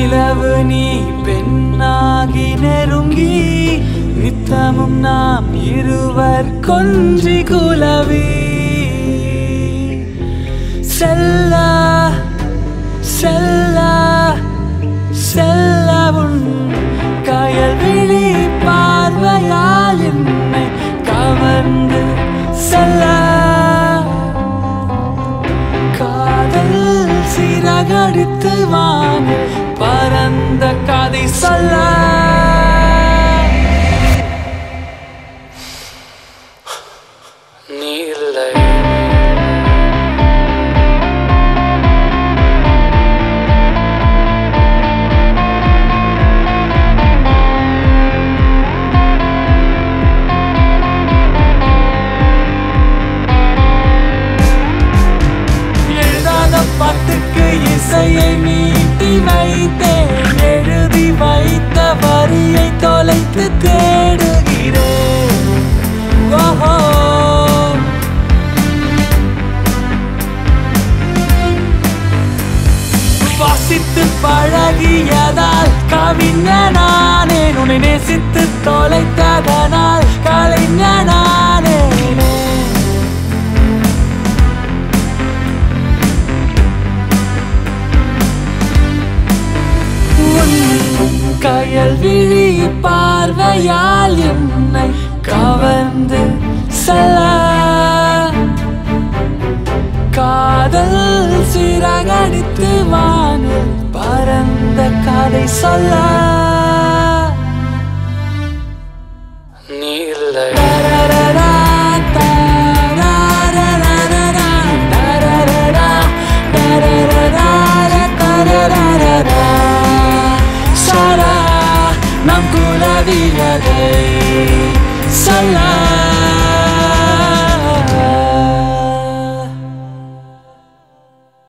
நிலவு நீ பெண்ணாகி நெருங்கி நித்தமும் நாம் இருவர் கொஞ்சி குலவி செல்ல செல்ல செல்லவும் கயல் விழி பார்வையால் என்னை கவர்ந்து செல்ல காதல் சிறகடித்து வானில் பரந்த கதை சொல்ல நீ இல்லை எழுதாத பாட்டுக்கு இசையை மீட்டி வைத்தேன் எழுதி வைத்த வரியை தொலைத்து தேடுகிறேன் ஓஹோ வாசித்து பழகியதால் கவிஞனானே உன்னை நேசித்து தொலைத்ததனால் கலைஞனானே உன் கயல் விழி பார்வையால் என்னை கவர்ந்து செல்ல காதல் சிறகடித்து வானில் பரந்த கதை சொல்ல நீ இல்லை தரரரா, தரரரரரரா, தரரரா, தரரரரா, தரரரரரா. சாரா, நம் குலவியதை சொல்ல